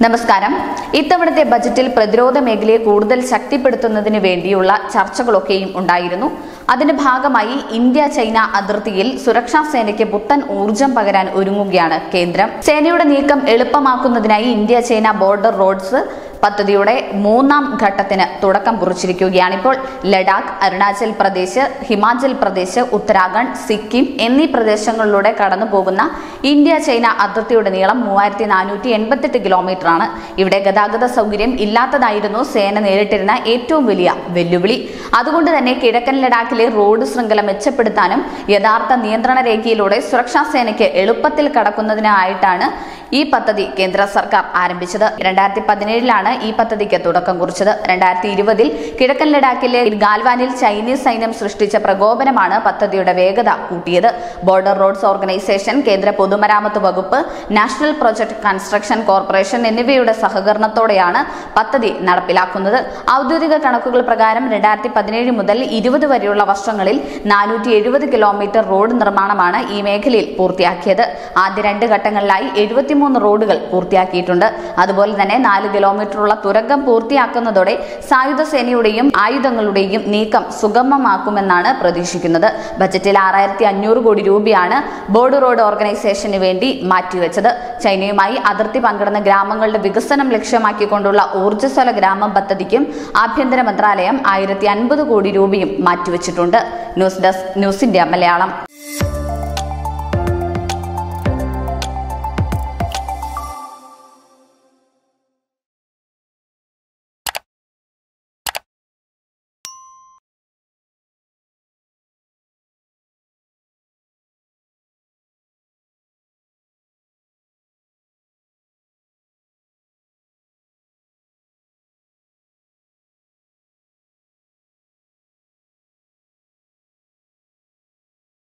നമസ്കാരം ഇത്തവണത്തെ ബജറ്റിൽ പ്രതിരോധ മേഖലയെ കൂടുതൽ ശക്തിപ്പെടുത്തുന്നതിന് വേണ്ടിയുള്ള ചർച്ചകളൊക്കെയും ഉണ്ടായിരുന്നു അതിന്റെ ഭാഗമായി ഇന്ത്യ ചൈന അതിർത്തിയിൽ സുരക്ഷാ സേനയ്ക്ക് പുത്തൻ ഊർജം പകരാൻ ഒരുങ്ങുകയാണ് കേന്ദ്രം സേനയുടെ നീക്കം എളുപ്പമാക്കുന്നതിനായി ഇന്ത്യ ചൈന ബോർഡർ റോഡ്സ് പദ്ധതിയുടെ മൂന്നാം ഘട്ടത്തിന് തുടക്കം കുറിച്ചിരിക്കുകയാണിപ്പോൾ ലഡാക്ക് അരുണാചൽ പ്രദേശ് ഹിമാചൽ പ്രദേശ് ഉത്തരാഖണ്ഡ് സിക്കിം എന്നീ പ്രദേശങ്ങളിലൂടെ കടന്നു പോകുന്ന ഇന്ത്യ ചൈന അതിർത്തിയുടെ നീളം മൂവായിരത്തി നാനൂറ്റി എൺപത്തെട്ട് കിലോമീറ്റർ ആണ് ഇവിടെ ഗതാഗത സൗകര്യം ഇല്ലാത്തതായിരുന്നു സേന നേരിട്ടിരുന്ന ഏറ്റവും വലിയ വെല്ലുവിളി അതുകൊണ്ട് തന്നെ കിഴക്കൻ ലഡാക്കിലെ റോഡ് ശൃംഖല മെച്ചപ്പെടുത്താനും യഥാർത്ഥ നിയന്ത്രണ രേഖയിലൂടെ സുരക്ഷാ സേനയ്ക്ക് എളുപ്പത്തിൽ കടക്കുന്നതിനായിട്ടാണ് ഈ പദ്ധതി കേന്ദ്ര സർക്കാർ ആരംഭിച്ചത് രണ്ടായിരത്തി പതിനേഴിലാണ് ഈ പദ്ധതിക്ക് തുടക്കം കുറിച്ചത് രണ്ടായിരത്തി ഇരുപതിൽ കിഴക്കൻ ലഡാക്കിലെ ഗാൽവാനിൽ ചൈനീസ് സൈന്യം സൃഷ്ടിച്ച പ്രകോപനമാണ് പദ്ധതിയുടെ വേഗത കൂട്ടിയത് ബോർഡർ റോഡ്സ് ഓർഗനൈസേഷൻ കേന്ദ്ര പൊതുമരാമത്ത് വകുപ്പ് നാഷണൽ പ്രൊജക്ട് കൺസ്ട്രക്ഷൻ കോർപ്പറേഷൻ എന്നിവയുടെ സഹകരണത്തോടെയാണ് പദ്ധതി നടപ്പിലാക്കുന്നത് ഔദ്യോഗിക കണക്കുകൾ പ്രകാരം രണ്ടായിരത്തി പതിനേഴ് മുതൽ ഇരുപത് വരെയുള്ള വർഷങ്ങളിൽ നാനൂറ്റി എഴുപത് കിലോമീറ്റർ റോഡ് നിർമ്മാണമാണ് ഈ മേഖലയിൽ പൂർത്തിയാക്കിയത് ആദ്യ രണ്ട് ഘട്ടങ്ങളിലായി എഴുപത്തിമൂന്ന് റോഡുകൾ പൂർത്തിയാക്കിയിട്ടുണ്ട് അതുപോലെ തന്നെ നാല് കിലോമീറ്ററുള്ള തുരങ്കം പൂർത്തിയാക്കുന്നതോടെ സായുധ സേനയുടെയും ആയുധങ്ങളുടെയും നീക്കം സുഗമമാക്കുമെന്നാണ് പ്രതീക്ഷിക്കുന്നത് ബജറ്റിൽ ആറായിരത്തി അഞ്ഞൂറ് കോടി രൂപയാണ് ബോർഡ് റോഡ് ഓർഗനൈസേഷന് വേണ്ടി മാറ്റിവെച്ചത് ചൈനയുമായി അതിർത്തി പങ്കിടുന്ന ഗ്രാമങ്ങളുടെ വികസനം ലക്ഷ്യമാക്കിക്കൊണ്ടുള്ള ഊർജ്ജസ്വല ഗ്രാമം പദ്ധതിക്കും ആഭ്യന്തര മന്ത്രാലയം ആയിരത്തി അൻപത് കോടി രൂപയും മാറ്റിവെച്ചിട്ടുണ്ട് news desk news India Malayalam